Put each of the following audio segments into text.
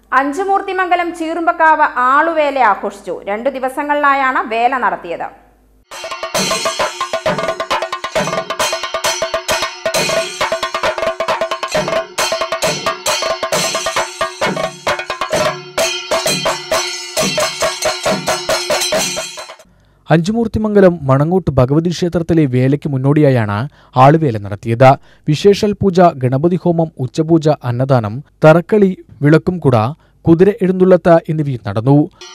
അഞ്ചുമൂർത്തിമംഗലം ചീറുമ്പക്കാവ് ആളുവേല ആഘോഷിച്ചു രണ്ടു ദിവസങ്ങളിലായാണ് വേല നടത്തിയത് അഞ്ചുമൂർത്തിമംഗലം മണങ്ങോട്ട് ഭഗവതി ക്ഷേത്രത്തിലെ വേലയ്ക്ക് മുന്നോടിയായാണ് ആളുവേല നടത്തിയത് വിശേഷൽ പൂജ ഗണപതി ഹോമം ഉച്ചപൂജ അന്നദാനം തറക്കളി വിളക്കും കുട കുതിര എഴുന്നള്ളത്ത് എന്നിവയും നടന്നു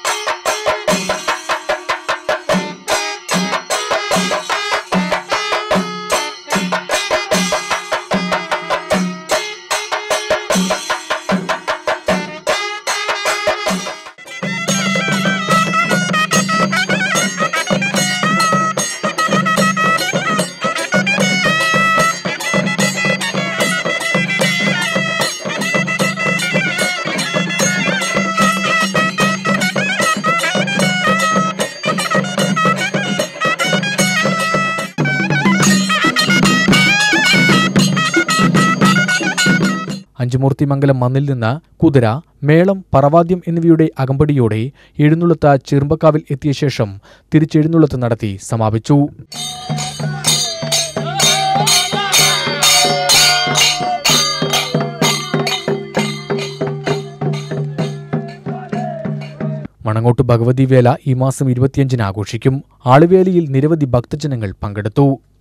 അഞ്ചുമൂർത്തിമംഗലം മണ്ണിൽ നിന്ന് കുതിര മേളം പറവാദ്യം എന്നിവയുടെ അകമ്പടിയോടെ എഴുന്നള്ളത്ത് ചെറുമ്പക്കാവിൽ എത്തിയ ശേഷം തിരിച്ചെഴുന്നള്ളത്ത് നടത്തി സമാപിച്ചു മണങ്ങോട്ട് ഭഗവതി വേല ഈ മാസം ഇരുപത്തിയഞ്ചിന് ആഘോഷിക്കും ആളുവേലയിൽ നിരവധി ഭക്തജനങ്ങൾ പങ്കെടുത്തു